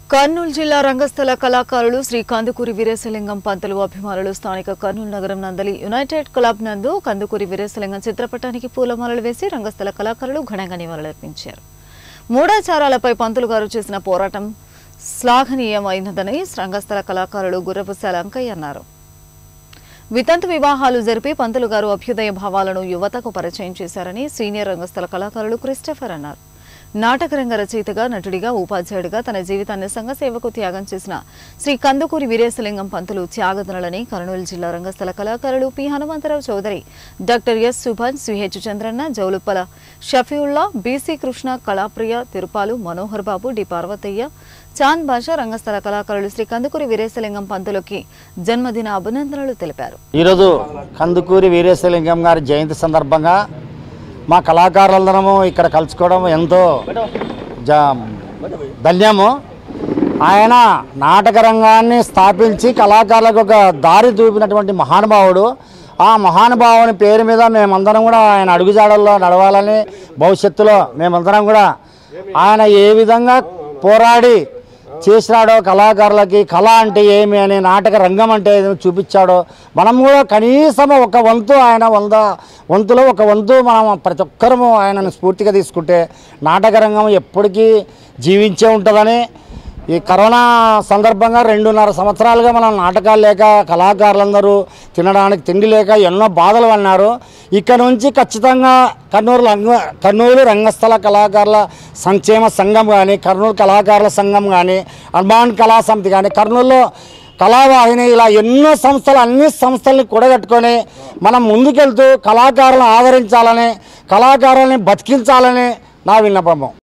కర్నూలు జిల్లా రంగస్థల కళాకారులు శ్రీ కందుకూరి వీరేశలింగం పంతులు అభిమానులు స్థానిక కర్నూలు నగరం నందలి యునైటెడ్ క్లబ్ నందు కందుకూరి వీరేశలింగం చిత్రపటానికి పూలమాలలు వేసి రంగస్థల కళాకారులు ఘనంగా నివాళులర్పించారు మూఢాచారాలపై పంతులు గారు చేసిన పోరాటం శ్లాఘనీయమైనదని రంగస్థల కళాకారులు గుర్రపుశాల అంకయ్య అన్నారు వితంతు వివాహాలు జరిపి పంతులు గారు అభ్యుదయ భావాలను యువతకు పరిచయం చేశారని సీనియర్ రంగస్థల కళాకారులు క్రిస్టఫర్ అన్నారు నాటకరంగ రచయితగా నటుడిగా ఉపాధ్యాయుడిగా తన జీవితాన్ని సంఘ సేవకు త్యాగం చేసిన శ్రీ కందుకూరి వీరేశలింగం పంతులు త్యాగదనులని కర్నూలు జిల్లా రంగస్థల కళాకారులు P Hanumantharao Chowdary doctor S Subhan CH Chandranna Jouluppala Shafiullah BC Krishna Kalapriya Tirupalu Manohar Babu D Parvathaiah Chand Basha రంగస్థల కళాకారులు శ్రీ కందుకూరి వీరేశలింగం పంతులకి జన్మదిన అభినందనలు తెలిపారు ఈరోజు కందుకూరి వీరేశలింగం గారి జయంతి సందర్భంగా మా కళాకారులందరము ఇక్కడ కలుసుకోవడం ఎంతో జ ధన్యము ఆయన నాటక రంగాన్ని స్థాపించి కళాకారులకు ఒక దారి చూపినటువంటి మహానుభావుడు ఆ మహానుభావుని పేరు మీద మేమందరం కూడా ఆయన అడుగుజాడల్లో నడవాలని భవిష్యత్తులో మేమందరం కూడా ఆయన ఏ విధంగా పోరాడి చేసినాడో కళాకారులకి కళ అంటే ఏమి అని నాటక రంగం అంటే ఏమి చూపించాడో మనం కూడా కనీసం ఒక వంతు ఆయన వంద వంతులో ఒక వంతు మనం ప్రతి ఒక్కరము ఆయనను స్ఫూర్తిగా తీసుకుంటే నాటక రంగం ఎప్పటికీ జీవించే ఉంటుందని ఈ కరోనా సందర్భంగా రెండున్నర సంవత్సరాలుగా మనం నాటకాలు లేక కళాకారులందరూ తినడానికి తిండి లేక ఎన్నో బాధలు పడినారు ఇక్కడ నుంచి ఖచ్చితంగా కర్నూలు రంగ కర్నూలు రంగస్థల కళాకారుల సంక్షేమ సంఘం కానీ కర్నూలు కళాకారుల సంఘం కానీ అర్మాన్ కళా సమితి కానీ కర్నూలులో కళావాహిని ఇలా ఎన్నో సంస్థలు అన్ని సంస్థల్ని కూడగట్టుకొని మనం ముందుకెళ్తూ కళాకారులను ఆదరించాలని కళాకారుల్ని బతికించాలని నా విన్నపము